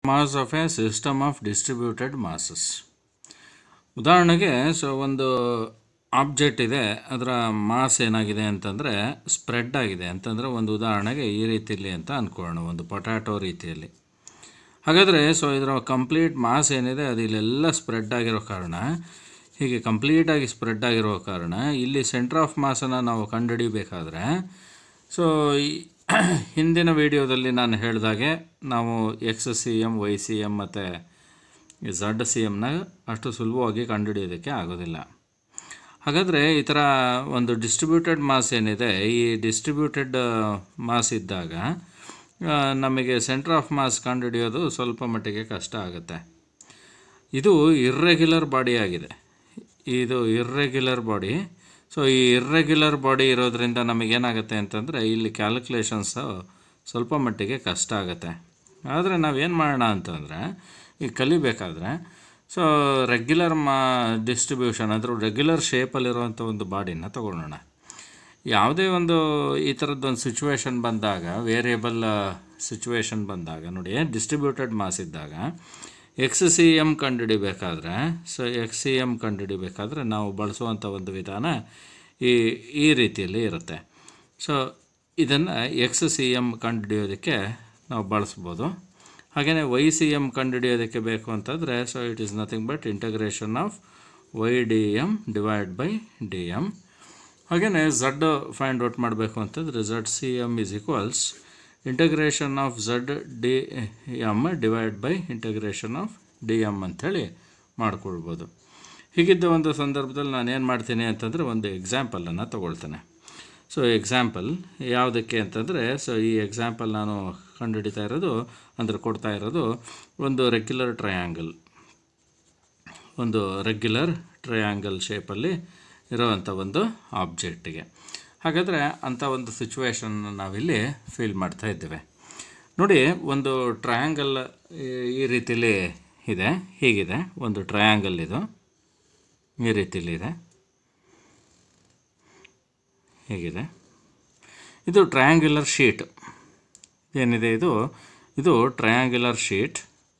mass of a system of distributed masses ಉದಾಹರಣೆಗೆ so ಒಂದು object ಇದೆ ಅದರ ಮಾಸ್ ಏನಾಗಿದೆ ಅಂತಂದರೆ ಸ್ಪ್ರೆಡ್ ಆಗಿದೆ ಅಂತಂದರೆ ಒಂದು ಉದಾಹರಣೆಗೆ ಈ ರೀತಿಯಲ್ಲಿ ಅಂತ ಅಂದ್ಕೊಳ್ಳೋಣ ಒಂದು ಪೊಟ್ಯಾಟೊ ರೀತಿಯಲ್ಲಿ ಹಾಗಾದರೆ ಸೊ ಇದರ ಕಂಪ್ಲೀಟ್ ಮಾಸ್ ಏನಿದೆ ಅದು ಇಲ್ಲೆಲ್ಲ ಸ್ಪ್ರೆಡ್ ಆಗಿರೋ ಕಾರಣ ಹೀಗೆ ಕಂಪ್ಲೀಟಾಗಿ ಸ್ಪ್ರೆಡ್ ಆಗಿರೋ ಕಾರಣ ಇಲ್ಲಿ ಸೆಂಟ್ರ್ ಆಫ್ ಮಾಸನ್ನು ನಾವು ಕಂಡುಹಿಡಿಬೇಕಾದ್ರೆ ಸೊ ಈ ಹಿಂದಿನ ವಿಡಿಯೋದಲ್ಲಿ ನಾನು ಹೇಳಿದಾಗೆ ನಾವು X C M Y C M ಮತ್ತು ಝಡ್ ಸಿ ಎಮ್ನ ಅಷ್ಟು ಸುಲಭವಾಗಿ ಕಂಡುಹಿಡಿಯೋದಕ್ಕೆ ಆಗೋದಿಲ್ಲ ಹಾಗಾದರೆ ಈ ಥರ ಒಂದು ಡಿಸ್ಟ್ರಿಬ್ಯೂಟೆಡ್ ಮಾಸ್ ಏನಿದೆ ಈ ಡಿಸ್ಟ್ರಿಬ್ಯೂಟೆಡ್ ಮಾಸ್ ಇದ್ದಾಗ ಆ, ನಮಗೆ ಸೆಂಟ್ರ್ ಆಫ್ ಮಾಸ್ ಕಂಡುಹಿಡಿಯೋದು ಸ್ವಲ್ಪ ಮಟ್ಟಿಗೆ ಕಷ್ಟ ಆಗುತ್ತೆ ಇದು ಇರ್ರೆಗ್ಯುಲರ್ ಬಾಡಿ ಆಗಿದೆ ಇದು ಇರ್ರೆಗ್ಯುಲರ್ ಬಾಡಿ ಸೊ ಈ ಇರ್ರೆಗ್ಯುಲರ್ ಬಾಡಿ ಇರೋದ್ರಿಂದ ನಮಗೇನಾಗುತ್ತೆ ಅಂತಂದರೆ ಇಲ್ಲಿ ಕ್ಯಾಲ್ಕುಲೇಷನ್ಸು ಸ್ವಲ್ಪ ಮಟ್ಟಿಗೆ ಕಷ್ಟ ಆಗುತ್ತೆ ಆದರೆ ನಾವೇನು ಮಾಡೋಣ ಅಂತಂದರೆ ಈಗ ಕಲಿಬೇಕಾದ್ರೆ ಸೊ ರೆಗ್ಯುಲರ್ ಮಾ ಡಿಸ್ಟ್ರಿಬ್ಯೂಷನ್ ಅಂದರೆ ರೆಗ್ಯುಲರ್ ಶೇಪಲ್ಲಿರುವಂಥ ಒಂದು ಬಾಡಿನ ತಗೊಳ್ಳೋಣ ಯಾವುದೇ ಒಂದು ಈ ಥರದ್ದೊಂದು ಸಿಚುವೇಶನ್ ಬಂದಾಗ ವೇರಿಯಬಲ್ ಸಿಚುವೇಶನ್ ಬಂದಾಗ ನೋಡಿ ಡಿಸ್ಟ್ರಿಬ್ಯೂಟೆಡ್ ಮಾಸ್ ಇದ್ದಾಗ ಎಕ್ಸ್ ಸಿ ಎಮ್ ಕಂಡುಹಿಡಿಬೇಕಾದ್ರೆ ಸೊ ಎಕ್ಸ್ ಸಿ ಎಮ್ ಕಂಡುಹಿಡಿಬೇಕಾದ್ರೆ ನಾವು ಬಳಸುವಂಥ ಒಂದು ವಿಧಾನ ಈ ಈ ರೀತಿಯಲ್ಲಿ ಇರುತ್ತೆ ಸೊ ಇದನ್ನು ಎಕ್ಸ್ ಸಿ ಎಮ್ ಕಂಡುಹಿಡಿಯೋದಕ್ಕೆ ನಾವು ಬಳಸ್ಬೋದು ಹಾಗೆಯೇ ವೈ ಸಿ ಎಮ್ ಕಂಡುಹಿಡಿಯೋದಕ್ಕೆ ಬೇಕು ಅಂತಂದರೆ so it is nothing but integration of Y D M divide by D M ಹಾಗೆಯೇ ಝಡ್ ಫೈಂಡ್ ಔಟ್ ಮಾಡಬೇಕು ಅಂತಂದರೆ Z C M is equals integration of Z D M divide by integration of D M ಅಂಥೇಳಿ ಮಾಡ್ಕೊಳ್ಬೋದು ಹೀಗಿದ್ದ ಒಂದು ಸಂದರ್ಭದಲ್ಲಿ ನಾನು ಏನು ಮಾಡ್ತೀನಿ ಅಂತಂದರೆ ಒಂದು ಎಕ್ಸಾಂಪಲನ್ನು ತಗೊಳ್ತೇನೆ ಸೊ ಎಕ್ಸಾಂಪಲ್ ಯಾವುದಕ್ಕೆ ಅಂತಂದರೆ ಸೊ ಈ ಎಕ್ಸಾಂಪಲ್ ನಾನು ಕಂಡುಹಿಡಿತಾ ಇರೋದು ಅಂದರೆ ಕೊಡ್ತಾ ಇರೋದು ಒಂದು ರೆಗ್ಯುಲರ್ ಟ್ರಯಾಂಗಲ್ ಒಂದು ರೆಗ್ಯುಲರ್ ಟ್ರಯಾಂಗಲ್ ಶೇಪಲ್ಲಿ ಇರೋವಂಥ ಒಂದು ಆಬ್ಜೆಕ್ಟಿಗೆ ಹಾಗಾದರೆ ಅಂಥ ಒಂದು ಸಿಚುವೇಶನ್ ನಾವಿಲ್ಲಿ ಫೀಲ್ ಮಾಡ್ತಾ ಇದ್ದೇವೆ ನೋಡಿ ಒಂದು ಟ್ರಯಾಂಗಲ್ ಈ ರೀತಿಲಿ ಇದೆ ಹೀಗಿದೆ ಒಂದು ಟ್ರಯಾಂಗಲ್ ಇದು ಈ ರೀತಿಲಿ ಇದೆ ಹೇಗಿದೆ ಇದು ಟ್ರಯಾಂಗ್ಯುಲರ್ ಶೀಟ್ ಏನಿದೆ ಇದು ಇದು ಟ್ರಯಾಂಗ್ಯುಲರ್ ಶೀಟ್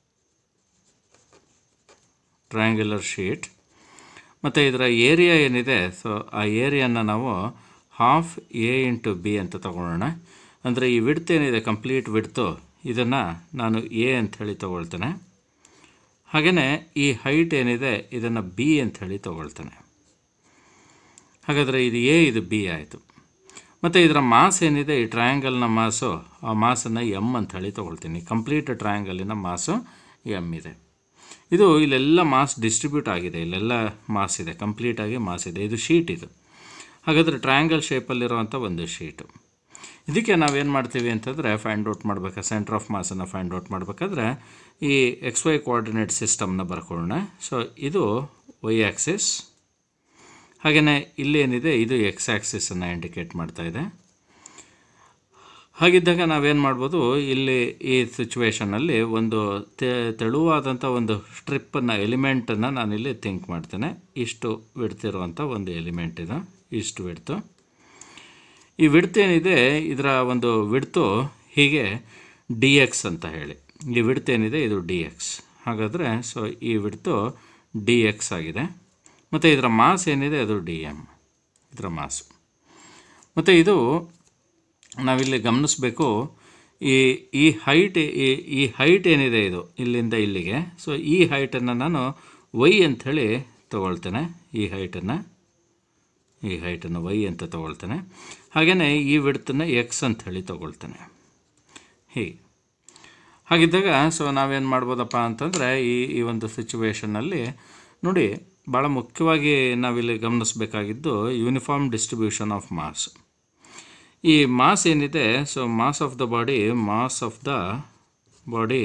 ಟ್ರಯಾಂಗ್ಯುಲರ್ ಶೀಟ್ ಮತ್ತು ಇದರ ಏರಿಯಾ ಏನಿದೆ ಸೊ ಆ ಏರಿಯಾನ ನಾವು ಹಾಫ್ ಎ ಇಂಟು ಬಿ ಅಂತ ತಗೊಳ್ಳೋಣ ಅಂದರೆ ಈ ವಿಡ್ತ್ ಏನಿದೆ ಕಂಪ್ಲೀಟ್ ವಿಡ್ತು ಇದನ್ನು ನಾನು ಎ ಅಂತ ಹೇಳಿ ತಗೊಳ್ತೇನೆ ಹಾಗೆಯೇ ಈ ಹೈಟ್ ಏನಿದೆ ಇದನ್ನು ಬಿ ಅಂತ ಹೇಳಿ ತಗೊಳ್ತೇನೆ ಹಾಗಾದರೆ ಇದು ಎ ಇದು ಬಿ ಆಯಿತು ಮತ್ತು ಇದರ ಮಾಸ್ ಏನಿದೆ ಈ ಟ್ರಯಾಂಗಲ್ನ ಮಾಸು ಆ ಮಾಸನ್ನು ಎಮ್ ಅಂತ ಹೇಳಿ ತೊಗೊಳ್ತೀನಿ ಕಂಪ್ಲೀಟ್ ಟ್ರಯಾಂಗಲಿನ ಮಾಸು ಎಮ್ ಇದೆ ಇದು ಇಲ್ಲೆಲ್ಲ ಮಾಸ್ ಡಿಸ್ಟ್ರಿಬ್ಯೂಟ್ ಆಗಿದೆ ಇಲ್ಲೆಲ್ಲ ಮಾಸ್ ಇದೆ ಕಂಪ್ಲೀಟಾಗಿ ಮಾಸ್ ಇದೆ ಇದು ಶೀಟ್ ಇದು ಹಾಗಾದರೆ ಟ್ರಯಾಂಗಲ್ ಶೇಪಲ್ಲಿರುವಂಥ ಒಂದು ಶೀಟು ಇದಕ್ಕೆ ನಾವೇನು ಮಾಡ್ತೀವಿ ಅಂತಂದರೆ ಫೈಂಡ್ ಔಟ್ ಮಾಡಬೇಕಾ ಸೆಂಟ್ರ್ ಆಫ್ ಮಾಸನ್ನು ಫೈಂಡ್ ಔಟ್ ಮಾಡಬೇಕಾದ್ರೆ ಈ ಎಕ್ಸ್ ವೈ ಕೋಆರ್ಡಿನೇಟ್ ಸಿಸ್ಟಮ್ನ ಬರ್ಕೊಳ್ಳೋಣ ಸೊ ಇದು ವೈ ಆ್ಯಕ್ಸಿಸ್ ಹಾಗೆಯೇ ಇಲ್ಲೇನಿದೆ ಇದು ಎಕ್ಸ್ ಆ್ಯಕ್ಸಿಸನ್ನು ಇಂಡಿಕೇಟ್ ಮಾಡ್ತಾ ಇದೆ ಹಾಗಿದ್ದಾಗ ನಾವೇನು ಮಾಡ್ಬೋದು ಇಲ್ಲಿ ಈ ಸಿಚುವೇಷನಲ್ಲಿ ಒಂದು ತೆ ತೆಳುವಾದಂಥ ಒಂದು ಸ್ಟ್ರಿಪ್ಪನ್ನು ಎಲಿಮೆಂಟನ್ನು ನಾನಿಲ್ಲಿ ಥಿಂಕ್ ಮಾಡ್ತೇನೆ ಇಷ್ಟು ಬಿಡ್ತಿರುವಂಥ ಒಂದು ಎಲಿಮೆಂಟ್ ಇದು ಇಷ್ಟು ಬಿಡ್ತು ಈ ವಿಡ್ತ್ ಏನಿದೆ ಇದರ ಒಂದು ವಿಡ್ತು ಹೀಗೆ ಡಿ ಎಕ್ಸ್ ಅಂತ ಹೇಳಿ ಈ ವಿಡ್ತ್ ಏನಿದೆ ಇದು ಡಿ ಎಕ್ಸ್ ಹಾಗಾದರೆ ಸೊ ಈ ವಿಡ್ತು ಡಿ ಎಕ್ಸ್ ಆಗಿದೆ ಮತ್ತು ಇದರ ಮಾಸ್ ಏನಿದೆ ಅದು ಡಿ ಎಮ್ ಇದರ ಮಾಸು ಮತ್ತು ಇದು ನಾವಿಲ್ಲಿ ಗಮನಿಸಬೇಕು ಈ ಈ ಹೈಟ್ ಈ ಈ ಹೈಟ್ ಏನಿದೆ ಇದು ಇಲ್ಲಿಂದ ಇಲ್ಲಿಗೆ ಸೊ ಈ ಹೈಟನ್ನು ನಾನು ವೈ ಅಂಥೇಳಿ ತಗೊಳ್ತೇನೆ ಈ ಹೈಟನ್ನು ಈ ಹೈಟನ್ನು ವೈ ಅಂತ ತಗೊಳ್ತೇನೆ ಹಾಗೆಯೇ ಈ ವಿಡ್ತನ್ನು ಎಕ್ಸ್ ಅಂತ ಹೇಳಿ ತಗೊಳ್ತೇನೆ ಹೀಗೆ ಹಾಗಿದ್ದಾಗ ಸೊ ನಾವೇನು ಮಾಡ್ಬೋದಪ್ಪ ಅಂತಂದರೆ ಈ ಈ ಒಂದು ಸಿಚುವೇಷನ್ನಲ್ಲಿ ನೋಡಿ ಭಾಳ ಮುಖ್ಯವಾಗಿ ನಾವಿಲ್ಲಿ ಗಮನಿಸಬೇಕಾಗಿದ್ದು ಯೂನಿಫಾರ್ಮ್ ಡಿಸ್ಟ್ರಿಬ್ಯೂಷನ್ ಆಫ್ ಮಾಸ್ ಈ ಮಾಸ್ ಏನಿದೆ so mass of the body mass of the body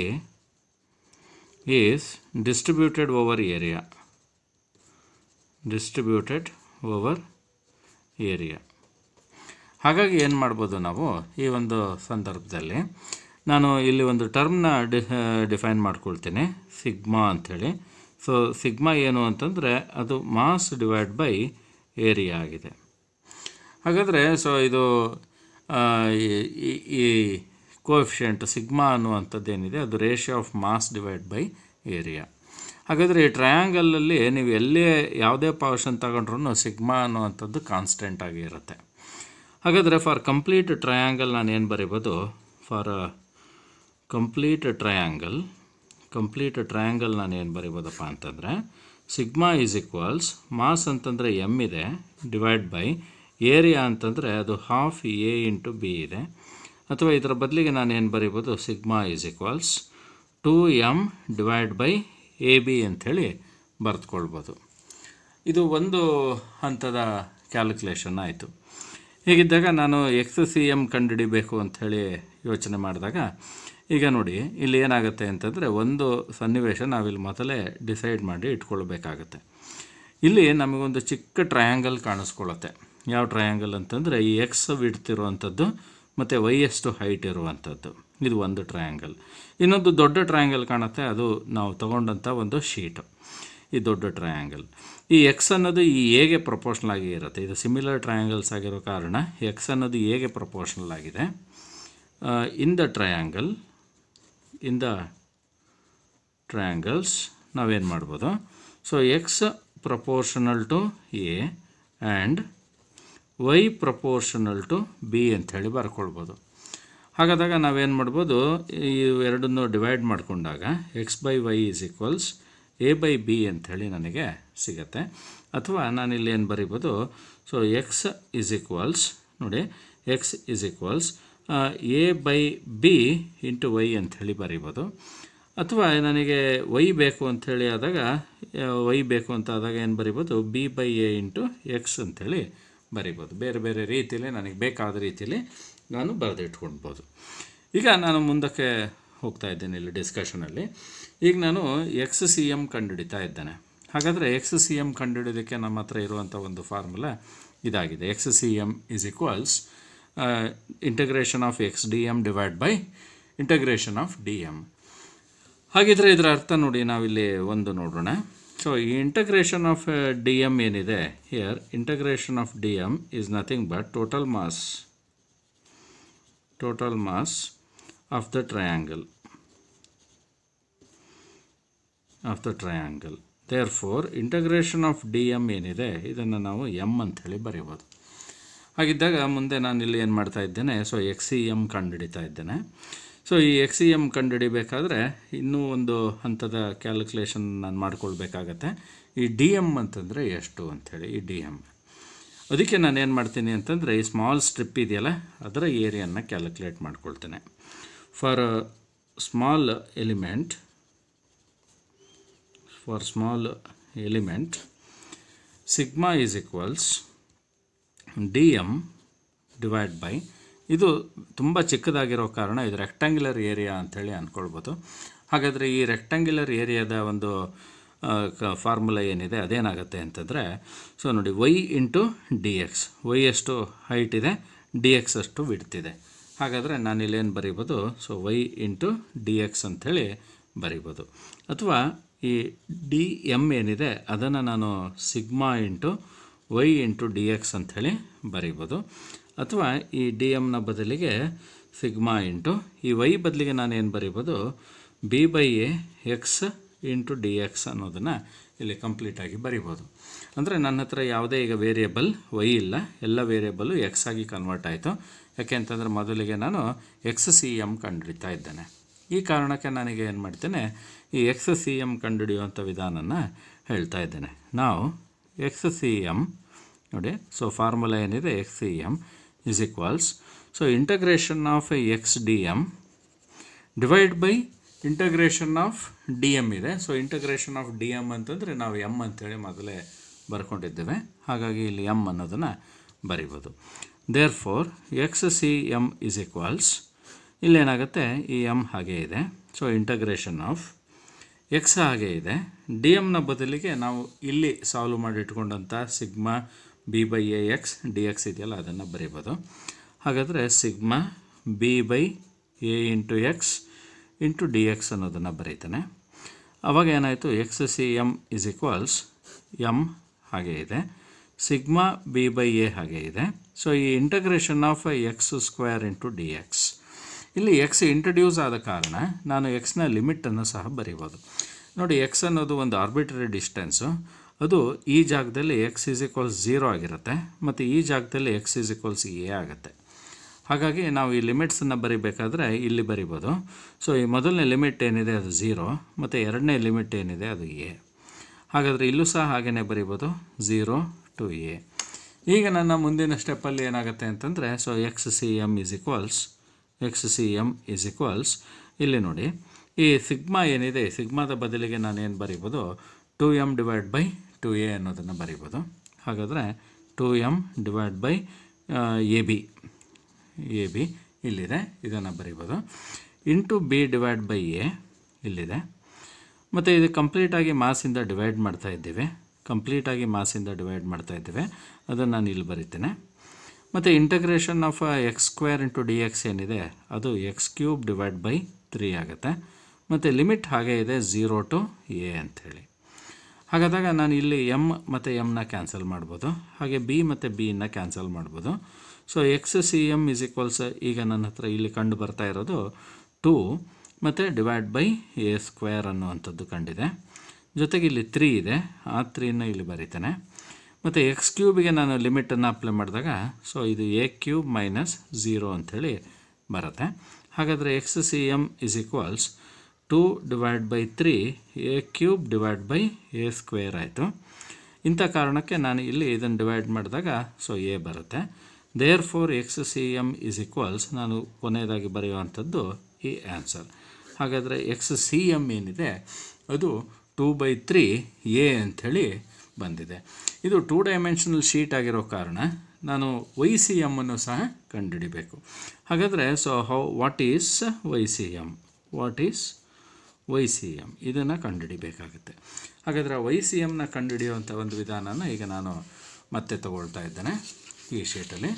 is distributed over area distributed over area ಹಾಗಾಗಿ ಏನು ಮಾಡ್ಬೋದು ನಾವು ಈ ಒಂದು ಸಂದರ್ಭದಲ್ಲಿ ನಾನು ಇಲ್ಲಿ ಒಂದು ಟರ್ಮ್ನ ಡಿ ಡಿಫೈನ್ ಮಾಡ್ಕೊಳ್ತೀನಿ ಸಿಗ್ಮಾ ಅಂಥೇಳಿ ಸೊ ಸಿಗ್ಮಾ ಏನು ಅಂತಂದರೆ ಅದು ಮಾಸ್ ಡಿವೈಡ್ ಬೈ ಏರಿಯಾ ಆಗಿದೆ ಹಾಗಾದರೆ ಸೊ ಇದು ಆ, ಈ- ಈ- ಈ ಕೋಎಫಿಷಿಯಂಟ್ ಸಿಗ್ಮಾ ಅನ್ನುವಂಥದ್ದು ಏನಿದೆ ಅದು ratio of mass divide by area ಹಾಗಾದರೆ ಈ ಟ್ರಯಾಂಗಲಲ್ಲಿ ನೀವು ಎಲ್ಲೇ ಯಾವುದೇ ಪೋರ್ಷನ್ ತಗೊಂಡ್ರೂ ಸಿಗ್ಮಾ ಅನ್ನುವಂಥದ್ದು ಕಾನ್ಸ್ಟೆಂಟ್ ಆಗಿ ಇರುತ್ತೆ ಹಾಗಾದರೆ ಫಾರ್ ಕಂಪ್ಲೀಟ್ ಟ್ರಯಾಂಗಲ್ ನಾನು ಏನು ಬರೀಬೋದು for complete triangle complete triangle ನಾನು ಏನು ಬರೀಬೋದಪ್ಪ ಅಂತಂದರೆ ಸಿಗ್ಮಾ ಈಸ್ ಈಕ್ವಲ್ಸ್ ಮಾಸ್ ಅಂತಂದರೆ ಎಮ್ ಇದೆ ಡಿವೈಡ್ ಬೈ ಏರಿಯಾ ಅಂತಂದರೆ ಅದು ಹಾಫ್ ಎ ಇಂಟು ಬಿ ಇದೆ ಅಥವಾ ಇದರ ಬದಲಿಗೆ ನಾನು ಏನು ಬರೀಬೋದು sigma is equals to M divide by A B ಅಂಥೇಳಿ ಬರೆದುಕೊಳ್ಬೋದು ಇದು ಒಂದು ಹಂತದ ಕ್ಯಾಲ್ಕುಲೇಷನ್ ಆಯಿತು ಹೀಗಿದ್ದಾಗ ನಾನು ಎಕ್ಸ್ ಸಿ ಎಮ್ ಕಂಡುಹಿಡಿಬೇಕು ಅಂಥೇಳಿ ಯೋಚನೆ ಮಾಡಿದಾಗ ಈಗ ನೋಡಿ ಇಲ್ಲಿ ಏನಾಗುತ್ತೆ ಅಂತಂದರೆ ಒಂದು ಸನ್ನಿವೇಶ ನಾವಿಲ್ಲಿ ಮೊದಲೇ ಡಿಸೈಡ್ ಮಾಡಿ ಇಟ್ಕೊಳ್ಬೇಕಾಗತ್ತೆ ಇಲ್ಲಿ ನಮಗೊಂದು ಚಿಕ್ಕ ಟ್ರಯಾಂಗಲ್ ಕಾಣಿಸ್ಕೊಳ್ಳುತ್ತೆ ಯಾವ ಟ್ರಯಾಂಗಲ್ ಅಂತಂದರೆ ಈ ಎಕ್ಸ್ ಬಿಡ್ತಿರುವಂಥದ್ದು ಮತ್ತು ವೈ ಎಷ್ಟು ಹೈಟ್ ಇರುವಂಥದ್ದು ಇದು ಒಂದು ಟ್ರಯಾಂಗಲ್ ಇನ್ನೊಂದು ದೊಡ್ಡ ಟ್ರಯಾಂಗಲ್ ಕಾಣುತ್ತೆ ಅದು ನಾವು ತಗೊಂಡಂಥ ಒಂದು ಶೀಟು ಈ ದೊಡ್ಡ ಟ್ರಯಾಂಗಲ್ ಈ ಎಕ್ಸ್ ಅನ್ನೋದು ಈ ಎಗೆ ಪ್ರಪೋರ್ಷನಲ್ ಆಗಿ ಇರುತ್ತೆ ಇದು ಸಿಮಿಲರ್ ಟ್ರಯಾಂಗಲ್ಸ್ ಆಗಿರೋ ಕಾರಣ ಎಕ್ಸ್ ಅನ್ನೋದು ಎಗೆ ಪ್ರಪೋರ್ಷನಲ್ ಆಗಿದೆ in the triangle in the triangles ನಾವೇನು ಮಾಡ್ಬೋದು so X proportional to A and Y proportional to B ಅಂಥೇಳಿ ಬರ್ಕೊಳ್ಬೋದು ಹಾಗಾದಾಗ ನಾವೇನು ಮಾಡ್ಬೋದು ಈ ಎರಡನ್ನು ಡಿವೈಡ್ ಮಾಡಿಕೊಂಡಾಗ X by Y is equals A by B ಅಂಥೇಳಿ ನನಗೆ ಸಿಗುತ್ತೆ ಅಥವಾ ನಾನಿಲ್ಲಿ ಏನು ಬರೀಬೋದು ಸೊ ಎಕ್ಸ್ ಈಸ್ ಈಕ್ವಲ್ಸ್ ನೋಡಿ X is equals A by B into Y ಅಂಥೇಳಿ ಬರೀಬೋದು ಅಥವಾ ನನಗೆ ವೈ ಬೇಕು ಅಂಥೇಳಿ ಆದಾಗ ವೈ ಬೇಕು ಅಂತ ಆದಾಗ ಏನು ಬರಿಬೋದು B by A into X ಅಂಥೇಳಿ ಬರಿಬೋದು ಬೇರೆ ಬೇರೆ ರೀತಿಯಲ್ಲಿ ನನಗೆ ಬೇಕಾದ ರೀತಿಯಲ್ಲಿ ನಾನು ಬರೆದಿಟ್ಕೊಳ್ಬೋದು ಈಗ ನಾನು ಮುಂದಕ್ಕೆ ಹೋಗ್ತಾ ಇದ್ದೇನೆ ಇಲ್ಲಿ ಡಿಸ್ಕಷನಲ್ಲಿ ಈಗ ನಾನು ಎಕ್ಸ್ ಸಿ ಎಮ್ ಕಂಡುಹಿಡಿತಾ ಇದ್ದೇನೆ ಹಾಗಾದರೆ ಎಕ್ಸ್ ಸಿ ಎಮ್ ಕಂಡುಹಿಡಿಯೋದಕ್ಕೆ ನಮ್ಮ ಹತ್ರ ಇರುವಂಥ ಒಂದು ಫಾರ್ಮುಲಾ ಇದಾಗಿದೆ X C M is equals integration of X D M divide by integration of D M ಹಾಗಿದ್ರೆ ಇದರ ಅರ್ಥ ನೋಡಿ ನಾವಿಲ್ಲಿ ಒಂದು ನೋಡೋಣ ಸೊ ಈ ಇಂಟಗ್ರೇಷನ್ ಆಫ್ ಡಿ ಎಮ್ ಏನಿದೆ here integration of D M is nothing but total mass total mass of the triangle of the triangle therefore integration of D M ಏನಿದೆ ಇದನ್ನು ನಾವು ಎಮ್ ಅಂಥೇಳಿ ಬರೀಬೋದು ಹಾಗಿದ್ದಾಗ ಮುಂದೆ ನಾನು ಇಲ್ಲಿ ಏನು ಮಾಡ್ತಾ ಇದ್ದೇನೆ ಸೊ ಎಕ್ಸ್ ಸಿ ಎಮ್ ಕಂಡುಹಿಡಿತಾ ಇದ್ದೇನೆ ಸೊ ಈ ಎಕ್ಸ್ ಸಿ ಎಮ್ ಕಂಡುಹಿಡಿಬೇಕಾದ್ರೆ ಇನ್ನೂ ಒಂದು ಹಂತದ ಕ್ಯಾಲ್ಕುಲೇಷನ್ ನಾನು ಮಾಡ್ಕೊಳ್ಬೇಕಾಗತ್ತೆ ಈ ಡಿ ಎಮ್ ಅಂತಂದರೆ ಎಷ್ಟು ಅಂಥೇಳಿ ಈ ಡಿ ಎಮ್ ಅದಕ್ಕೆ ನಾನು ಏನು ಮಾಡ್ತೀನಿ ಅಂತಂದರೆ ಈ ಸ್ಮಾಲ್ ಸ್ಟ್ರಿಪ್ ಇದೆಯಲ್ಲ ಅದರ ಏರಿಯನ್ನ ಕ್ಯಾಲ್ಕುಲೇಟ್ ಮಾಡ್ಕೊಳ್ತೇನೆ for small element for small element sigma is equals D M divide by ಇದು ತುಂಬ ಚಿಕ್ಕದಾಗಿರೋ ಕಾರಣ ಇದು ರೆಕ್ಟ್ಯಾಂಗ್ಯುಲರ್ ಏರಿಯಾ ಅಂಥೇಳಿ ಅಂದ್ಕೊಳ್ಬೋದು ಹಾಗಾದರೆ ಈ ರೆಕ್ಟ್ಯಾಂಗ್ಯುಲರ್ ಏರಿಯಾದ ಒಂದು ಫಾರ್ಮುಲಾ ಏನಿದೆ ಅದೇನಾಗುತ್ತೆ ಅಂತಂದರೆ ಸೊ ನೋಡಿ Y into D X Y ಎಷ್ಟು ಹೈಟ್ ಇದೆ ಡಿ ಎಕ್ಸ್ ಅಷ್ಟು ಬಿಡ್ತಿದೆ ಹಾಗಾದರೆ ನಾನಿಲ್ಲೇನು ಬರೀಬೋದು so Y into D X ಅಂಥೇಳಿ ಬರೀಬೋದು ಅಥವಾ ಈ ಡಿ ಎಮ್ ಏನಿದೆ ಅದನ್ನು ನಾನು sigma into Y into D X ಅಂಥೇಳಿ ಬರೀಬೋದು ಅಥವಾ ಈ ಡಿ ಎಮ್ನ ಬದಲಿಗೆ ಸಿಗ್ಮಾ ಇಂಟು ಈ ವೈ ಬದಲಿಗೆ ನಾನು ಏನು ಬರೀಬೋದು B by A X into D X ಅನ್ನೋದನ್ನು ಇಲ್ಲಿ ಕಂಪ್ಲೀಟಾಗಿ ಬರಿಬೋದು ಅಂದರೆ ನನ್ನ ಹತ್ರ ಯಾವುದೇ ಈಗ ವೇರಿಯಬಲ್ ವೈ ಇಲ್ಲ ಎಲ್ಲ ವೇರಿಯಬಲ್ಲು ಎಕ್ಸ್ ಆಗಿ ಕನ್ವರ್ಟ್ ಆಯಿತು ಯಾಕೆ ಅಂತಂದರೆ ಮೊದಲಿಗೆ ನಾನು ಎಕ್ಸ್ ಸಿ ಎಮ್ ಕಂಡುಹಿಡಿತಾ ಇದ್ದೇನೆ ಈ ಕಾರಣಕ್ಕೆ ನನಗೆ ಏನು ಮಾಡ್ತೇನೆ ಈ ಎಕ್ಸ್ ಸಿ ಎಮ್ ಕಂಡುಹಿಡಿಯುವಂಥ ವಿಧಾನನ ಹೇಳ್ತಾ ಇದ್ದೇನೆ ನಾವು ಎಕ್ಸ್ ಸಿ ಎಮ್ ನೋಡಿ ಸೊ ಫಾರ್ಮುಲಾ ಏನಿದೆ X C M is equals so integration of X D M divide by integration of D M ಇದೆ so integration of D M ಅಂತಂದರೆ ನಾವು ಎಮ್ ಅಂತೇಳಿ ಮೊದಲೇ ಬರ್ಕೊಂಡಿದ್ದೇವೆ ಹಾಗಾಗಿ ಇಲ್ಲಿ ಎಮ್ ಅನ್ನೋದನ್ನು ಬರಿಬೋದು therefore X C M is equals ಇಲ್ಲೇನಾಗುತ್ತೆ ಈ ಎಮ್ ಹಾಗೆ ಇದೆ ಸೊ ಇಂಟಗ್ರೇಷನ್ ಆಫ್ ಎಕ್ಸ್ ಹಾಗೆ ಇದೆ ಡಿ ಎಮ್ನ ಬದಲಿಗೆ ನಾವು ಇಲ್ಲಿ ಸಾಲ್ವ್ ಮಾಡಿ ಇಟ್ಕೊಂಡಂಥ sigma B by A X D X ಇದೆಯಲ್ಲ ಅದನ್ನು ಬರೀಬೋದು ಹಾಗಾದರೆ sigma B by A into X into D X ಅನ್ನೋದನ್ನು ಬರೀತಾನೆ ಆವಾಗ ಏನಾಯಿತು X C M is equals M ಹಾಗೆ ಇದೆ ಸಿಗ್ಮಾ ಬಿ ಬೈ ಎ ಹಾಗೆ ಇದೆ ಸೊ ಈ integration of X square into D X ಇಲ್ಲಿ ಎಕ್ಸ್ ಇಂಟ್ರಡ್ಯೂಸ್ ಆದ ಕಾರಣ ನಾನು ಎಕ್ಸ್ನ ಲಿಮಿಟನ್ನು ಸಹ ಬರೀಬೋದು ನೋಡಿ ಎಕ್ಸ್ ಅನ್ನೋದು ಒಂದು ಆರ್ಬಿಟ್ರರಿ ಡಿಸ್ಟೆನ್ಸು ಅದು ಈ ಜಾಗದಲ್ಲಿ ಎಕ್ಸ್ ಈಸ್ ಈಕ್ವಲ್ಸ್ ಝೀರೋ ಆಗಿರುತ್ತೆ ಮತ್ತು ಈ ಜಾಗದಲ್ಲಿ ಎಕ್ಸ್ ಈಸ್ ಈಕ್ವಲ್ಸ್ ಎ ಆಗುತ್ತೆ ಹಾಗಾಗಿ ನಾವು ಈ ಲಿಮಿಟ್ಸನ್ನು ಬರಿಬೇಕಾದ್ರೆ ಇಲ್ಲಿ ಬರಿಬೋದು ಸೊ ಈ ಮೊದಲನೇ ಲಿಮಿಟ್ ಏನಿದೆ ಅದು ಝೀರೋ ಮತ್ತು ಎರಡನೇ ಲಿಮಿಟ್ ಏನಿದೆ ಅದು ಎ ಹಾಗಾದರೆ ಇಲ್ಲೂ ಸಹ ಹಾಗೆಯೇ ಬರಿಬೋದು ಝೀರೋ ಟು ಎ ಈಗ ನನ್ನ ಮುಂದಿನ ಸ್ಟೆಪ್ಪಲ್ಲಿ ಏನಾಗುತ್ತೆ ಅಂತಂದರೆ so X C M is equals X C M is equals ಇಲ್ಲಿ ನೋಡಿ ಈ ಸಿಗ್ಮಾ ಏನಿದೆ ಸಿಗ್ಮಾದ ಬದಲಿಗೆ ನಾನು ಏನು ಬರಿಬೋದು two M divide by two A ಅನ್ನೋದನ್ನು ಬರಿಬೋದು ಹಾಗಾದರೆ two M divide by A B A B ಇಲ್ಲಿದೆ ಇದನ್ನು ಬರಿಬೋದು into B divide by A ಇಲ್ಲಿದೆ ಮತ್ತು ಇದು ಕಂಪ್ಲೀಟಾಗಿ ಮಾಸಿಂದ ಡಿವೈಡ್ ಮಾಡ್ತಾ ಇದ್ದೀವಿ ಕಂಪ್ಲೀಟಾಗಿ ಮಾಸಿಂದ ಡಿವೈಡ್ ಮಾಡ್ತಾ ಇದ್ದೇವೆ ಅದನ್ನು ನಾನು ಇಲ್ಲಿ ಬರಿತೇನೆ ಮತ್ತು integration of X square into D X ಏನಿದೆ ಅದು X cube divide by three ಆಗುತ್ತೆ ಮತ್ತು ಲಿಮಿಟ್ ಹಾಗೆ ಇದೆ ಝೀರೋ ಟು ಎ ಅಂಥೇಳಿ ಹಾಗಾದಾಗ ನಾನು ಇಲ್ಲಿ ಎಮ್ ಮತ್ತು ಎಮ್ನ ಕ್ಯಾನ್ಸಲ್ ಮಾಡ್ಬೋದು ಹಾಗೆ ಬಿ ಮತ್ತು ಬಿನ ಕ್ಯಾನ್ಸಲ್ ಮಾಡ್ಬೋದು so X C M is equals ಈಗ ನನ್ನ ಹತ್ರ ಇಲ್ಲಿ ಕಂಡು ಬರ್ತಾ ಇರೋದು ಟೂ ಮತ್ತು ಡಿವೈಡ್ ಬೈ ಎ ಸ್ಕ್ವೇರ್ ಅನ್ನುವಂಥದ್ದು ಕಂಡಿದೆ ಜೊತೆಗೆ ಇಲ್ಲಿ ತ್ರೀ ಇದೆ ಆ ತ್ರೀನ ಇಲ್ಲಿ ಬರೀತೇನೆ ಮತ್ತು ಎಕ್ಸ್ ಕ್ಯೂಬಿಗೆ ನಾನು ಲಿಮಿಟನ್ನು ಅಪ್ಲೈ ಮಾಡಿದಾಗ ಸೊ ಇದು ಎ ಕ್ಯೂಬ್ ಮೈನಸ್ ಝೀರೋ ಅಂಥೇಳಿ ಬರುತ್ತೆ ಹಾಗಾದರೆ X C M is equals two divide by three A cube divide by A square ಆಯಿತು ಇಂಥ ಕಾರಣಕ್ಕೆ ನಾನು ಇಲ್ಲಿ ಇದನ್ನು ಡಿವೈಡ್ ಮಾಡಿದಾಗ ಸೊ ಎ ಬರುತ್ತೆ therefore X C M is equals ನಾನು ಕೊನೆಯದಾಗಿ ಬರೆಯುವಂಥದ್ದು ಈ ಆನ್ಸರ್ ಹಾಗಾದರೆ ಎಕ್ಸ್ ಸಿ ಎಮ್ ಏನಿದೆ ಅದು ಟೂ ಬೈ ತ್ರೀ ಎ ಅಂಥೇಳಿ ಬಂದಿದೆ ಇದು ಟೂ ಡೈಮೆನ್ಷನಲ್ ಶೀಟ್ ಆಗಿರೋ ಕಾರಣ ನಾನು ವೈ ಸಿ ಎಮ್ಮನ್ನು ಸಹ ಕಂಡುಹಿಡಿಬೇಕು ಹಾಗಾದರೆ so how what is Y C M what is Y C M ಇದನ್ನು ಕಂಡುಹಿಡಿಬೇಕಾಗುತ್ತೆ ಹಾಗಾದರೆ ವೈ ಸಿ ಎಮ್ನ ಕಂಡುಹಿಡಿಯುವಂಥ ಒಂದು ವಿಧಾನನ ಈಗ ನಾನು ಮತ್ತೆ ತಗೊಳ್ತಾ ಇದ್ದೇನೆ ಈ ಶೀಟಲ್ಲಿ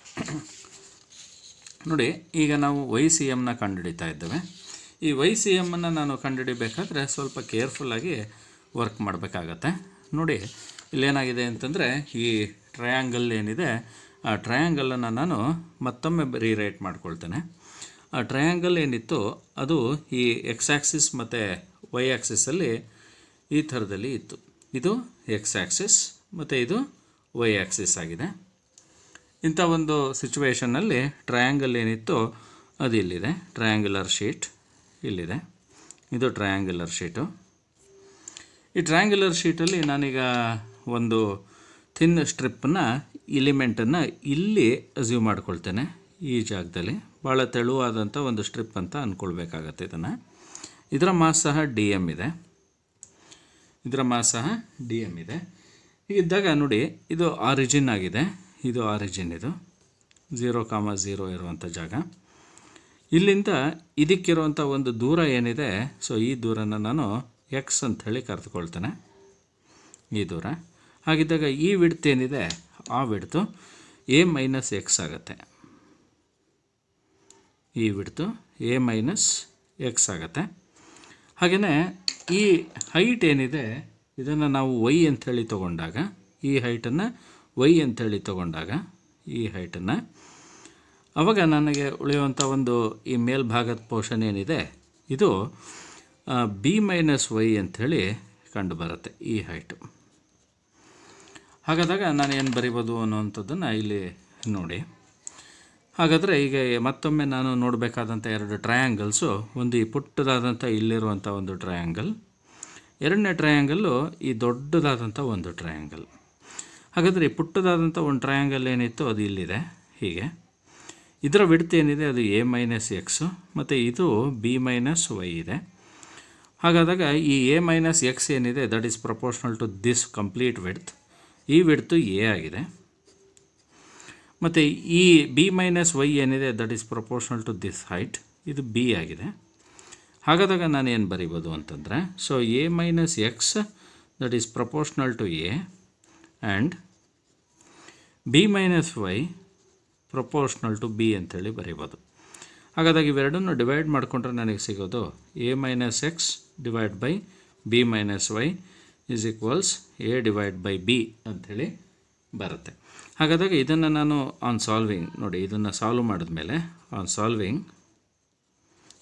ನೋಡಿ ಈಗ ನಾವು ವೈ ಸಿ ಎಮ್ನ ಕಂಡುಹಿಡಿತಾ ಇದ್ದೇವೆ ಈ ವೈ ಸಿ ಎಮ್ಮನ್ನು ನಾನು ಕಂಡುಹಿಡಿಬೇಕಾದ್ರೆ ಸ್ವಲ್ಪ ಕೇರ್ಫುಲ್ಲಾಗಿ ವರ್ಕ್ ಮಾಡಬೇಕಾಗತ್ತೆ ನೋಡಿ ಇಲ್ಲೇನಾಗಿದೆ ಅಂತಂದರೆ ಈ ಟ್ರಯಾಂಗಲ್ ಏನಿದೆ ಆ ಟ್ರಯಾಂಗಲನ್ನು ನಾನು ಮತ್ತೊಮ್ಮೆ ರೀರೈಟ್ ಮಾಡ್ಕೊಳ್ತೇನೆ ಆ ಟ್ರಯಾಂಗಲ್ ಏನಿತ್ತು ಅದು ಈ ಎಕ್ಸ್ ಆ್ಯಕ್ಸಿಸ್ ಮತ್ತು ವೈ ಆ್ಯಕ್ಸಿಸಲ್ಲಿ ಈ ಥರದಲ್ಲಿ ಇತ್ತು ಇದು ಎಕ್ಸ್ ಆ್ಯಕ್ಸಿಸ್ ಮತ್ತು ಇದು ವೈ ಆ್ಯಕ್ಸಿಸ್ ಆಗಿದೆ ಇಂಥ ಒಂದು ಸಿಚುವೇಷನ್ನಲ್ಲಿ ಟ್ರಯಾಂಗಲ್ ಏನಿತ್ತು ಅದು ಇಲ್ಲಿದೆ ಟ್ರಯಾಂಗ್ಯುಲರ್ ಶೀಟ್ ಇಲ್ಲಿದೆ ಇದು ಟ್ರಯಾಂಗ್ಯುಲರ್ ಶೀಟು ಈ ಟ್ರಯಾಂಗ್ಯುಲರ್ ಶೀಟಲ್ಲಿ ನಾನೀಗ ಒಂದು ಥಿನ್ ಸ್ಟ್ರಿಪ್ಪನ್ನ ಇಲಿಮೆಂಟನ್ನು ಇಲ್ಲಿ ಅಸ್ಯೂಮ್ ಮಾಡ್ಕೊಳ್ತೇನೆ ಈ ಜಾಗದಲ್ಲಿ ಭಾಳ ತೆಳುವಾದಂಥ ಒಂದು ಸ್ಟ್ರಿಪ್ ಅಂತ ಅಂದ್ಕೊಳ್ಬೇಕಾಗತ್ತೆ ಇದನ್ನು ಇದರ ಮಾಸ್ ಸಹ ಡಿ ಎಮ್ ಇದೆ ಇದರ ಮಾಸ್ ಸಹ ಡಿ ಎಮ್ ಇದೆ ಹೀಗಿದ್ದಾಗ ನೋಡಿ ಇದು ಆರಿಜಿನ್ ಆಗಿದೆ ಇದು ಆರಿಜಿನ್ ಇದು ಝೀರೋ ಕಾಮ ಝೀರೋ ಇರುವಂಥ ಜಾಗ ಇಲ್ಲಿಂದ ಇದಕ್ಕಿರುವಂಥ ಒಂದು ದೂರ ಏನಿದೆ ಸೊ ಈ ದೂರನ ನಾನು ಎಕ್ಸ್ ಅಂಥೇಳಿ ಕರೆದುಕೊಳ್ತೇನೆ ಈ ದೂರ ಹಾಗಿದ್ದಾಗ ಈ ವಿಡ್ತ್ ಏನಿದೆ ಆ ವಿಡ್ತು ಎ ಮೈನಸ್ ಎಕ್ಸ್ ಆಗುತ್ತೆ ಈ ವಿಡ್ತು ಎ ಮೈನಸ್ ಎಕ್ಸ್ ಆಗುತ್ತೆ ಹಾಗೆಯೇ ಈ ಹೈಟ್ ಏನಿದೆ ಇದನ್ನು ನಾವು ವೈ ಅಂಥೇಳಿ ತೊಗೊಂಡಾಗ ಈ ಹೈಟನ್ನು ವೈ ಅಂಥೇಳಿ ತೊಗೊಂಡಾಗ ಈ ಹೈಟನ್ನು ಆವಾಗ ನನಗೆ ಉಳಿಯುವಂಥ ಒಂದು ಈ ಮೇಲ್ಭಾಗದ ಪೋರ್ಷನ್ ಏನಿದೆ ಇದು ಬಿ ಮೈನಸ್ ವೈ ಅಂಥೇಳಿ ಕಂಡು ಬರುತ್ತೆ ಈ ಹೈಟು ಹಾಗಾದಾಗ ನಾನು ಏನು ಬರಿಬೋದು ಅನ್ನುವಂಥದ್ದನ್ನು ಇಲ್ಲಿ ನೋಡಿ ಹಾಗಾದರೆ ಈಗ ಮತ್ತೊಮ್ಮೆ ನಾನು ನೋಡಬೇಕಾದಂಥ ಎರಡು ಟ್ರಯಾಂಗಲ್ಸು ಒಂದು ಈ ಪುಟ್ಟದಾದಂಥ ಇಲ್ಲಿರುವಂಥ ಒಂದು ಟ್ರಯಾಂಗಲ್ ಎರಡನೇ ಟ್ರಯಾಂಗಲ್ಲು ಈ ದೊಡ್ಡದಾದಂಥ ಒಂದು ಟ್ರಯಾಂಗಲ್ ಹಾಗಾದರೆ ಈ ಪುಟ್ಟದಾದಂಥ ಒಂದು ಟ್ರಯಾಂಗಲ್ ಏನಿತ್ತು ಅದು ಇಲ್ಲಿದೆ ಹೀಗೆ ಇದರ ವಿಡ್ತ್ ಏನಿದೆ ಅದು ಎ ಮೈನಸ್ ಎಕ್ಸು ಮತ್ತು ಇದು ಬಿ ಮೈನಸ್ ವೈ ಇದೆ ಹಾಗಾದಾಗ ಈ ಎ ಮೈನಸ್ ಎಕ್ಸ್ ಏನಿದೆ that is proportional to this complete width ಈ ವಿಡ್ತು ಎ ಆಗಿದೆ ಮತ್ತು ಈ ಬಿ ಮೈನಸ್ ವೈ ಏನಿದೆ that is proportional to this height ಇದು ಬಿ ಆಗಿದೆ ಹಾಗಾದಾಗ ನಾನು ಏನು ಬರಿಬೋದು ಅಂತಂದರೆ so A minus X that is proportional to A and B minus Y proportional to B ಅಂತೇಳಿ ಬರಿಬೋದು ಹಾಗಾದಾಗ ಇವೆರಡನ್ನು ಡಿವೈಡ್ ಮಾಡಿಕೊಂಡ್ರೆ ನನಗೆ ಸಿಗೋದು A minus X divide by B minus Y is equals A divide by B ಅಂಥೇಳಿ ಬರುತ್ತೆ ಹಾಗಾದಾಗ ಇದನ್ನು ನಾನು ಆನ್ ಸಾಲ್ವಿಂಗ್ ನೋಡಿ ಇದನ್ನು ಸಾಲ್ವ್ ಮಾಡಿದ್ಮೇಲೆ on solving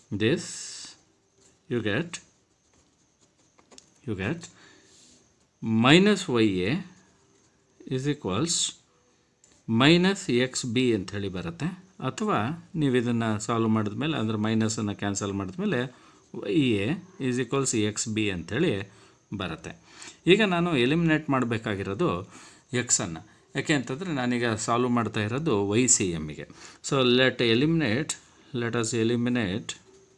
this you get you get minus Y A is equals minus X B ಅಂಥೇಳಿ ಬರುತ್ತೆ ಅಥವಾ ನೀವು ಇದನ್ನು ಸಾಲ್ವ್ ಮಾಡಿದ್ಮೇಲೆ ಅಂದರೆ ಮೈನಸನ್ನು ಕ್ಯಾನ್ಸಲ್ ಮಾಡಿದ್ಮೇಲೆ Y A is equals X B ಅಂಥೇಳಿ ಬರುತ್ತೆ ಈಗ ನಾನು ಎಲಿಮಿನೇಟ್ ಮಾಡಬೇಕಾಗಿರೋದು ಎಕ್ಸನ್ನು ಯಾಕೆ ಅಂತಂದರೆ ನಾನೀಗ ಸಾಲ್ವ್ ಮಾಡ್ತಾ ಇರೋದು ವೈ ಸಿ ಎಮ್ಮಿಗೆ so let eliminate let us eliminate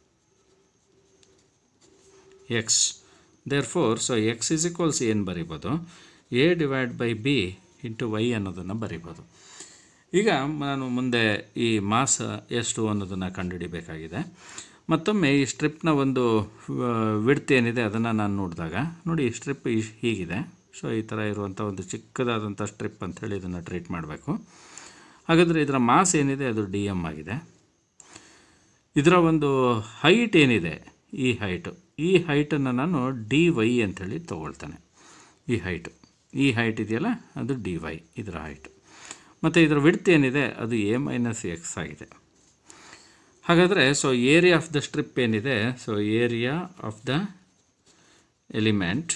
X therefore so X is equals ಏನು ಬರಿಬೋದು A divide by B into Y ಅನ್ನೋದನ್ನು ಬರಿಬೋದು ಈಗ ನಾನು ಮುಂದೆ ಈ ಮಾಸ ಎಷ್ಟು ಅನ್ನೋದನ್ನು ಕಂಡುಹಿಡಿಬೇಕಾಗಿದೆ ಮತ್ತೊಮ್ಮೆ ಈ ಸ್ಟ್ರಿಪ್ನ ಒಂದು ವಿಡ್ತ್ ಏನಿದೆ ಅದನ್ನು ನಾನು ನೋಡಿದಾಗ ನೋಡಿ ಈ ಸ್ಟ್ರಿಪ್ ಹೀಗಿದೆ ಸೊ ಈ ಥರ ಇರುವಂಥ ಒಂದು ಚಿಕ್ಕದಾದಂಥ ಸ್ಟ್ರಿಪ್ ಅಂಥೇಳಿ ಇದನ್ನು ಟ್ರೀಟ್ ಮಾಡಬೇಕು ಹಾಗಾದರೆ ಇದರ ಮಾಸ್ ಏನಿದೆ ಅದು ಡಿ ಎಮ್ ಆಗಿದೆ ಇದರ ಒಂದು ಹೈಟ್ ಏನಿದೆ ಈ ಹೈಟು ಈ ಹೈಟನ್ನು ನಾನು ಡಿ ವೈ ಅಂಥೇಳಿ ತೊಗೊಳ್ತಾನೆ ಈ ಹೈಟು ಈ ಹೈಟ್ ಇದೆಯಲ್ಲ ಅದು ಡಿ ವೈ ಇದರ ಹೈಟು ಮತ್ತು ಇದರ ವಿಡ್ತ್ ಏನಿದೆ ಅದು ಎ ಮೈನಸ್ ಎಕ್ಸ್ ಆಗಿದೆ ಹಾಗಾದರೆ so area of the strip ಏನಿದೆ so area of the element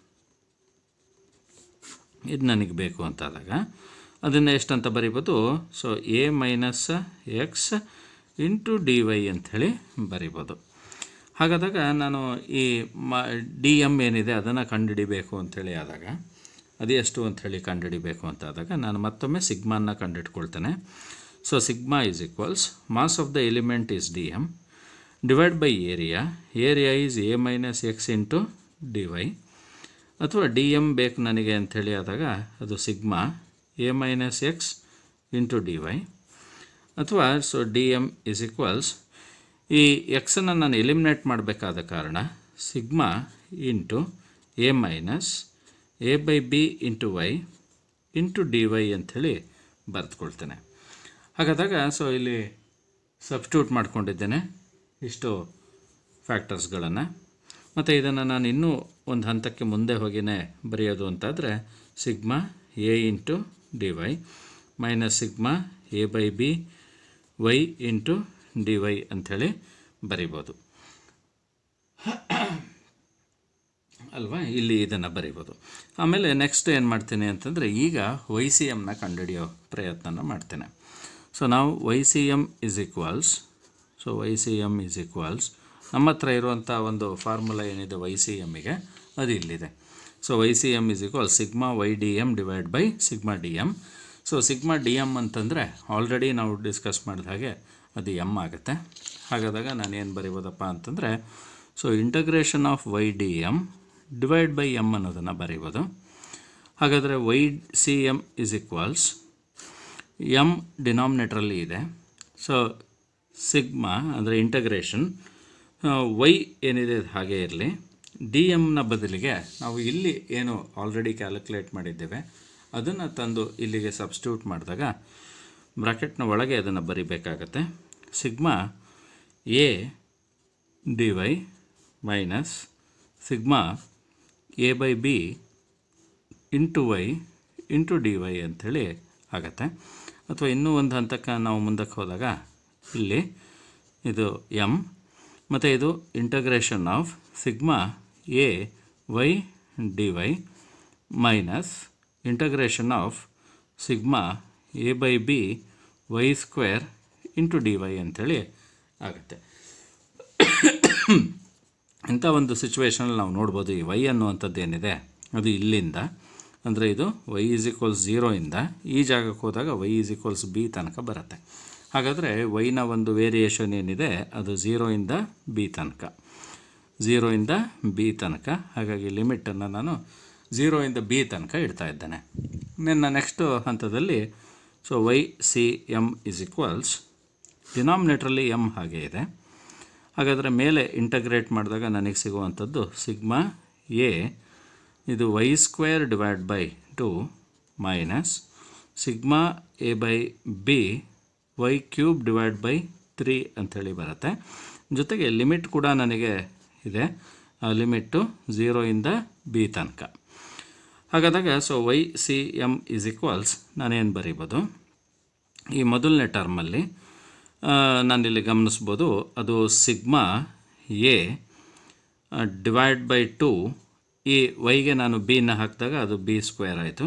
ಇದು ನನಗೆ ಬೇಕು ಅಂತಾದಾಗ ಅದನ್ನು ಎಷ್ಟಂತ ಬರಿಬೋದು so A minus X into D Y ಅಂಥೇಳಿ ಬರಿಬೋದು ಹಾಗಾದಾಗ ನಾನು ಈ ಮ ಡಿ ಎಮ್ ಏನಿದೆ ಅದನ್ನು ಕಂಡುಹಿಡಿಬೇಕು ಅಂಥೇಳಿ ಆದಾಗ ಅದು ಎಷ್ಟು ಅಂಥೇಳಿ ಕಂಡುಹಿಡಿಬೇಕು ಅಂತಾದಾಗ ನಾನು ಮತ್ತೊಮ್ಮೆ ಸಿಗ್ಮಾನ ಕಂಡುಹಿಡ್ಕೊಳ್ತೇನೆ so sigma is equals mass of the element is D M divide by area area is A minus X into D Y ಅಥವಾ ಡಿ ಎಮ್ ಬೇಕು ನನಗೆ ಅಂಥೇಳಿ ಆದಾಗ ಅದು sigma A minus X into D Y ಅಥವಾ so D M is equals ಈ ಎಕ್ಸನ್ನು ನಾನು ಎಲಿಮಿನೇಟ್ ಮಾಡಬೇಕಾದ ಕಾರಣ sigma into A minus A by B into Y into D Y ಅಂಥೇಳಿ ಬರೆದುಕೊಳ್ತೇನೆ ಹಾಗಾದಾಗ ಸೊ ಇಲ್ಲಿ ಸಬ್ಸ್ಟ್ಯೂಟ್ ಮಾಡ್ಕೊಂಡಿದ್ದೇನೆ ಇಷ್ಟು ಫ್ಯಾಕ್ಟರ್ಸ್ಗಳನ್ನು ಮತ್ತು ಇದನ್ನು ನಾನು ಇನ್ನೂ ಒಂದು ಹಂತಕ್ಕೆ ಮುಂದೆ ಹೋಗಿನೇ ಬರೆಯೋದು ಅಂತಾದರೆ sigma A into D Y minus sigma A by B Y into D Y ಅಂಥೇಳಿ ಬರಿಬೋದು ಅಲ್ವಾ ಇಲ್ಲಿ ಇದನ್ನು ಬರಿಬೋದು ಆಮೇಲೆ ನೆಕ್ಸ್ಟ್ ಏನು ಮಾಡ್ತೀನಿ ಅಂತಂದರೆ ಈಗ ವೈ ಸಿ ಎಮ್ನ ಕಂಡುಹಿಡಿಯೋ ಪ್ರಯತ್ನನ ಮಾಡ್ತೇನೆ ಸೊ ನಾವು Y C M is equals so Y C M is equals ನಮ್ಮ ಹತ್ರ ಇರುವಂಥ ಒಂದು ಫಾರ್ಮುಲಾ ಏನಿದೆ ವೈ ಸಿ ಎಮ್ಮಿಗೆ ಅದು ಇಲ್ಲಿದೆ so Y C M is equal sigma Y D M divide by sigma D M so sigma D M ಅಂತಂದರೆ already ನಾವು ಡಿಸ್ಕಸ್ ಮಾಡಿದ ಹಾಗೆ ಅದು ಎಮ್ ಆಗುತ್ತೆ ಹಾಗಾದಾಗ ನಾನು ಏನು ಬರಿಬೋದಪ್ಪ ಅಂತಂದರೆ so integration of Y D M divide by M ಅನ್ನೋದನ್ನು ಬರೀಬೋದು ಹಾಗಾದರೆ Y C M is equals M ಡಿನಾಮಿನೇಟ್ರಲ್ಲಿ ಇದೆ ಸೊ ಸಿಗ್ಮಾ ಅಂದರೆ ಇಂಟಗ್ರೇಷನ್ ವೈ ಏನಿದೆ ಅದು ಹಾಗೇ ಇರಲಿ ಡಿ ಎಮ್ನ ಬದಲಿಗೆ ನಾವು ಇಲ್ಲಿ ಏನು ಆಲ್ರೆಡಿ ಕ್ಯಾಲ್ಕುಲೇಟ್ ಮಾಡಿದ್ದೇವೆ ಅದನ್ನು ತಂದು ಇಲ್ಲಿಗೆ ಸಬ್ಸ್ಟ್ಯೂಟ್ ಮಾಡಿದಾಗ ಬ್ರಾಕೆಟ್ನ ಒಳಗೆ ಅದನ್ನು ಬರಿಬೇಕಾಗತ್ತೆ sigma A D Y minus sigma A by B into Y into D Y ಅಂಥೇಳಿ ಆಗತ್ತೆ ಅಥವಾ ಇನ್ನೂ ಒಂದು ಹಂತಕ್ಕೆ ನಾವು ಮುಂದಕ್ಕೆ ಹೋದಾಗ ಇಲ್ಲಿ ಇದು ಎಮ್ ಮತ್ತು ಇದು integration of sigma A Y D Y minus integration of sigma A by B Y square into D Y ಅಂಥೇಳಿ ಆಗುತ್ತೆ ಇಂಥ ಒಂದು ಸಿಚುವೇಷನಲ್ಲಿ ನಾವು ನೋಡ್ಬೋದು ಈ ವೈ ಅನ್ನುವಂಥದ್ದು ಏನಿದೆ ಅದು ಇಲ್ಲಿಂದ ಅಂದರೆ ಇದು ವೈ ಈಸ್ ಈಕ್ವಲ್ಸ್ ಝೀರೋಯಿಂದ ಈ ಜಾಗಕ್ಕೆ ಹೋದಾಗ ವೈ ಈಸ್ ಈಕ್ವಲ್ಸ್ ಬಿ ತನಕ ಬರುತ್ತೆ ಹಾಗಾದರೆ ವೈನ ಒಂದು ವೇರಿಯೇಷನ್ ಏನಿದೆ ಅದು ಝೀರೋಯಿಂದ ಬಿ ತನಕ ಝೀರೋಯಿಂದ ಬಿ ತನಕ ಹಾಗಾಗಿ ಲಿಮಿಟನ್ನು ನಾನು ಝೀರೋಯಿಂದ ಬಿ ತನಕ ಇಡ್ತಾ ಇದ್ದೇನೆ ನನ್ನ ನೆಕ್ಸ್ಟು ಹಂತದಲ್ಲಿ so Y C M is equals ಡಿನಾಮಿನೇಟ್ರಲ್ಲಿ ಎಮ್ ಹಾಗೆ ಇದೆ ಹಾಗಾದರೆ ಮೇಲೆ ಇಂಟಗ್ರೇಟ್ ಮಾಡಿದಾಗ ನನಗೆ ಸಿಗುವಂಥದ್ದು ಸಿಗ್ಮಾ ಎ ಇದು Y square divide by two minus sigma A by B Y cube divide by three ಅಂಥೇಳಿ ಬರುತ್ತೆ ಜೊತೆಗೆ ಲಿಮಿಟ್ ಕೂಡ ನನಗೆ ಇದೆ ಆ ಲಿಮಿಟ್ಟು ಝೀರೋಯಿಂದ ಬಿ ತನಕ ಹಾಗಾದಾಗ so Y C M is equals ನಾನೇನು ಬರೀಬೋದು ಈ ಮೊದಲನೇ ಟರ್ಮಲ್ಲಿ ನಾನಿಲ್ಲಿ ಗಮನಿಸ್ಬೋದು ಅದು sigma A divide by two ಈ ವೈಗೆ ನಾನು ಬಿನ ಹಾಕಿದಾಗ ಅದು ಬಿ ಸ್ಕ್ವೇರ್ ಆಯಿತು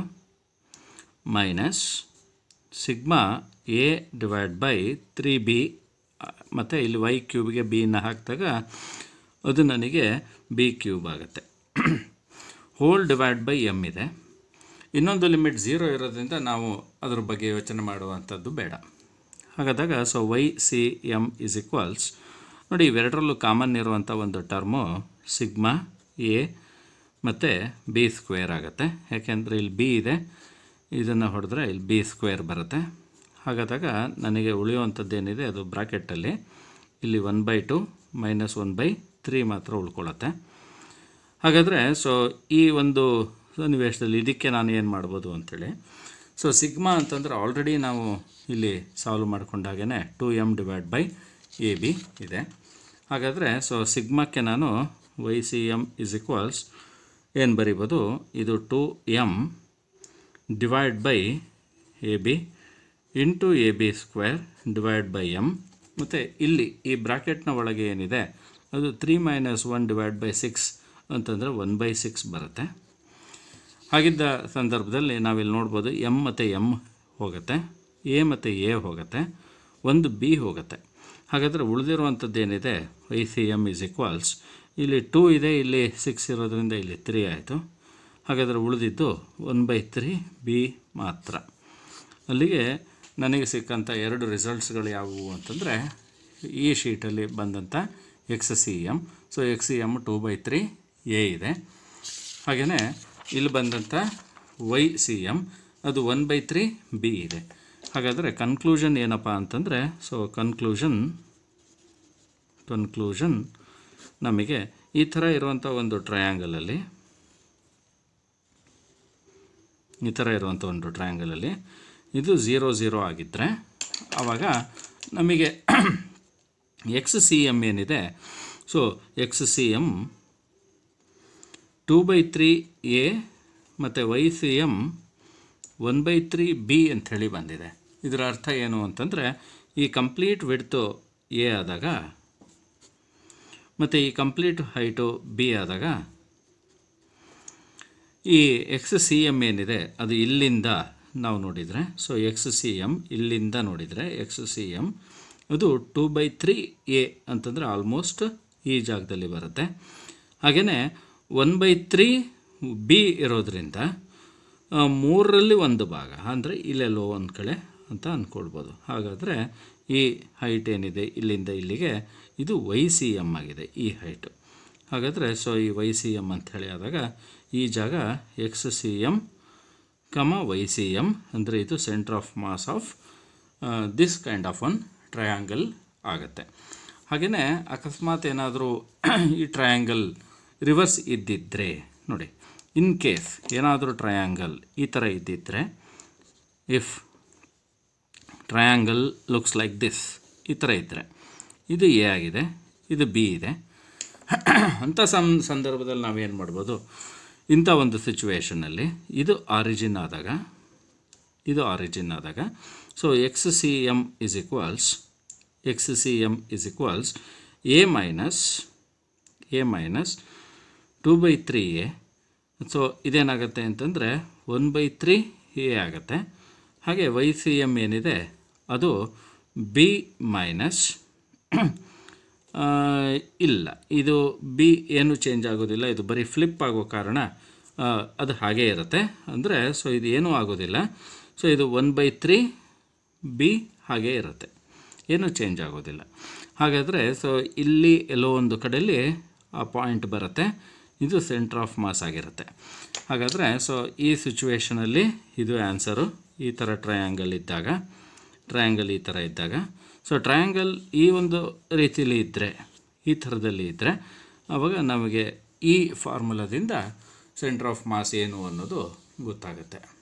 minus sigma A divide by three B ಮತ್ತು ಇಲ್ಲಿ ವೈ ಕ್ಯೂಬ್ಗೆ ಬಿನ ಹಾಕಿದಾಗ ಅದು ನನಗೆ ಬಿ ಕ್ಯೂಬ್ ಆಗುತ್ತೆ ಹೋಲ್ ಡಿವೈಡ್ ಬೈ ಎಮ್ ಇದೆ ಇನ್ನೊಂದು ಲಿಮಿಟ್ ಝೀರೋ ಇರೋದ್ರಿಂದ ನಾವು ಅದ್ರ ಬಗ್ಗೆ ಯೋಚನೆ ಮಾಡುವಂಥದ್ದು ಬೇಡ ಹಾಗಾದಾಗ so Y C M is equals ನೋಡಿ ಇವೆರಡರಲ್ಲೂ ಕಾಮನ್ ಇರುವಂಥ ಒಂದು ಟರ್ಮು ಸಿಗ್ಮಾ ಎ ಮತ್ತು ಬಿ ಸ್ಕ್ವೇರ್ ಆಗುತ್ತೆ ಯಾಕೆಂದರೆ ಇಲ್ಲಿ ಬಿ ಇದೆ ಇದನ್ನು ಹೊಡೆದ್ರೆ ಇಲ್ಲಿ ಬಿ ಸ್ಕ್ವೇರ್ ಬರುತ್ತೆ ಹಾಗಾದಾಗ ನನಗೆ ಉಳಿಯುವಂಥದ್ದೇನಿದೆ ಅದು ಬ್ರಾಕೆಟಲ್ಲಿ ಇಲ್ಲಿ one by two minus one by three ಮಾತ್ರ ಉಳ್ಕೊಳ್ಳುತ್ತೆ ಹಾಗಾದರೆ ಸೊ ಈ ಒಂದು ಸನ್ನಿವೇಶದಲ್ಲಿ ಇದಕ್ಕೆ ನಾನು ಏನು ಮಾಡ್ಬೋದು ಅಂಥೇಳಿ ಸೊ ಸಿಗ್ಮಾ ಅಂತಂದರೆ ಆಲ್ರೆಡಿ ನಾವು ಇಲ್ಲಿ ಸಾಲ್ವ್ ಮಾಡ್ಕೊಂಡಾಗೇ two M divide by A B ಇದೆ ಹಾಗಾದರೆ ಸೊ ಸಿಗ್ಮಾಕ್ಕೆ ನಾನು Y C M is equals ಏನು ಬರಿಬೋದು ಇದು two M divide by A B into A B square divide by M ಮತ್ತು ಇಲ್ಲಿ ಈ ಬ್ರಾಕೆಟ್ನ ಒಳಗೆ ಏನಿದೆ ಅದು three minus one divide by six ಅಂತಂದರೆ ಒನ್ ಬೈ ಸಿಕ್ಸ್ ಬರುತ್ತೆ ಹಾಗಿದ್ದ ಸಂದರ್ಭದಲ್ಲಿ ನಾವಿಲ್ಲಿ ನೋಡ್ಬೋದು ಎಮ್ ಮತ್ತು ಎಮ್ ಹೋಗುತ್ತೆ ಎ ಮತ್ತು ಎ ಹೋಗುತ್ತೆ ಒಂದು ಬಿ ಹೋಗುತ್ತೆ ಹಾಗಾದರೆ ಉಳಿದಿರುವಂಥದ್ದು ಏನಿದೆ I C M is equals ಇಲ್ಲಿ ಟೂ ಇದೆ ಇಲ್ಲಿ ಸಿಕ್ಸ್ ಇರೋದ್ರಿಂದ ಇಲ್ಲಿ ತ್ರೀ ಆಯಿತು ಹಾಗಾದರೆ ಉಳಿದಿದ್ದು ಒನ್ ಬೈ ತ್ರೀ ಬಿ ಮಾತ್ರ ಅಲ್ಲಿಗೆ ನನಗೆ ಸಿಕ್ಕಂಥ ಎರಡು ರಿಸಲ್ಟ್ಸ್ಗಳು ಯಾವುವು ಅಂತಂದರೆ ಈ ಶೀಟಲ್ಲಿ ಬಂದಂಥ X C M so X C M two by three A ಇದೆ ಹಾಗೆಯೇ ಇಲ್ಲಿ ಬಂದಂಥ ವೈ ಸಿ ಎಮ್ ಅದು ಒನ್ ಬೈ ತ್ರೀ ಬಿ ಇದೆ ಹಾಗಾದರೆ ಕನ್ಕ್ಲೂಷನ್ ಏನಪ್ಪ ಅಂತಂದರೆ ಸೊ ಕನ್ಕ್ಲೂಷನ್ ಕನ್ಕ್ಲೂಷನ್ ನಮಗೆ ಈ ಥರ ಇರುವಂಥ ಒಂದು ಟ್ರಯಾಂಗಲಲ್ಲಿ ಈ ಥರ ಇರುವಂಥ ಒಂದು ಟ್ರಯಾಂಗಲಲ್ಲಿ ಇದು ಝೀರೋ ಝೀರೋ ಆಗಿದ್ದರೆ ಆವಾಗ ನಮಗೆ ಎಕ್ಸ್ ಸಿ ಎಮ್ ಏನಿದೆ so X C M two by three A ಮತ್ತು Y C M one by three B ಅಂಥೇಳಿ ಬಂದಿದೆ ಇದರ ಅರ್ಥ ಏನು ಅಂತಂದರೆ ಈ ಕಂಪ್ಲೀಟ್ ವಿಡ್ತು ಎ ಆದಾಗ ಮತ್ತು ಈ ಕಂಪ್ಲೀಟ್ ಹೈಟು ಬಿ ಆದಾಗ ಈ ಎಕ್ಸ್ ಸಿ ಎಮ್ ಏನಿದೆ ಅದು ಇಲ್ಲಿಂದ ನಾವು ನೋಡಿದರೆ ಸೊ ಎಕ್ಸ್ ಸಿ ಎಮ್ ಇಲ್ಲಿಂದ ನೋಡಿದರೆ ಎಕ್ಸ್ ಸಿ ಎಮ್ ಅದು ಟೂ ಬೈ ತ್ರೀ ಎ ಅಂತಂದರೆ ಆಲ್ಮೋಸ್ಟ್ ಈ ಜಾಗದಲ್ಲಿ ಬರುತ್ತೆ ಹಾಗೆಯೇ ಒನ್ ಬೈ ತ್ರೀ ಬಿ ಇರೋದ್ರಿಂದ ಆ, ಮೂರರಲ್ಲಿ ಒಂದು ಭಾಗ ಅಂದರೆ ಇಲ್ಲೆಲ್ಲೋ ಒಂದು ಕಡೆ ಅಂತ ಅಂದ್ಕೊಳ್ಬೋದು ಹಾಗಾದರೆ ಈ ಹೈಟ್ ಏನಿದೆ ಇಲ್ಲಿಂದ ಇಲ್ಲಿಗೆ ಇದು ವೈ ಸಿ ಎಮ್ ಆಗಿದೆ ಈ ಹೈಟು ಹಾಗಾದರೆ ಸೊ ಈ ವೈ ಸಿ ಎಮ್ ಅಂಥೇಳಿ ಆದಾಗ ಈ ಜಾಗ X C M comma Y C M ಅಂದರೆ ಇದು centre of mass of this kind of one triangle ಆಗುತ್ತೆ ಹಾಗೆಯೇ ಅಕಸ್ಮಾತ್ ಏನಾದರೂ ಈ ಟ್ರಯಾಂಗಲ್ ರಿವರ್ಸ್ ಇದ್ದಿದ್ದರೆ ನೋಡಿ ಇನ್ ಕೇಸ್ ಏನಾದರೂ ಟ್ರಯಾಂಗಲ್ ಈ ಥರ ಇದ್ದಿದ್ದರೆ if triangle looks like this ಈ ಥರ ಇದ್ದರೆ ಇದು ಎ ಆಗಿದೆ ಇದು ಬಿ ಇದೆ ಅಂಥ ಸಂ ಸಂದರ್ಭದಲ್ಲಿ ನಾವೇನು ಮಾಡ್ಬೋದು ಇಂಥ ಒಂದು ಸಿಚುವೇಷನಲ್ಲಿ ಇದು ಆರಿಜಿನ್ ಆದಾಗ ಇದು ಆರಿಜಿನ್ ಆದಾಗ so X C M is equals X C M is equals A minus A minus two by three A so ಇದೇನಾಗುತ್ತೆ ಅಂತಂದರೆ ಒನ್ ಬೈ ತ್ರೀ ಎ ಆಗುತ್ತೆ ಹಾಗೆ ವೈ ಸಿ ಎಮ್ ಏನಿದೆ ಅದು ಬಿ ಮೈನಸ್ ಇಲ್ಲ ಇದು ಬಿ ಏನು ಚೇಂಜ್ ಆಗೋದಿಲ್ಲ ಇದು ಬರೀ ಫ್ಲಿಪ್ ಆಗೋ ಕಾರಣ ಆ, ಅದು ಹಾಗೇ ಇರುತ್ತೆ ಅಂದರೆ ಸೊ ಇದು ಏನೂ ಆಗೋದಿಲ್ಲ ಸೊ ಇದು ಒನ್ ಬೈ ತ್ರೀ ಬಿ ಹಾಗೇ ಇರುತ್ತೆ ಏನೂ ಚೇಂಜ್ ಆಗೋದಿಲ್ಲ ಹಾಗಾದರೆ ಸೊ ಇಲ್ಲಿ ಎಲ್ಲೋ ಒಂದು ಕಡೆಯಲ್ಲಿ ಆ ಪಾಯಿಂಟ್ ಬರುತ್ತೆ ಇದು ಸೆಂಟ್ರ್ ಆಫ್ ಮಾಸ್ ಆಗಿರುತ್ತೆ ಹಾಗಾದರೆ ಸೊ ಈ ಸಿಚುವೇಷನಲ್ಲಿ ಇದು ಆನ್ಸರು ಈ ಥರ ಟ್ರಯಾಂಗಲ್ ಇದ್ದಾಗ ಟ್ರಯಾಂಗಲ್ ಈ ಥರ ಇದ್ದಾಗ ಸೊ ಟ್ರಯಾಂಗಲ್ ಈ ಒಂದು ರೀತಿಯಲ್ಲಿ ಇದ್ದರೆ ಈ ಥರದಲ್ಲಿ ಇದ್ದರೆ ಆವಾಗ ನಮಗೆ ಈ ಫಾರ್ಮುಲಾದಿಂದ ಸೆಂಟ್ರ್ ಆಫ್ ಮಾಸ್ ಏನು ಅನ್ನೋದು ಗೊತ್ತಾಗುತ್ತೆ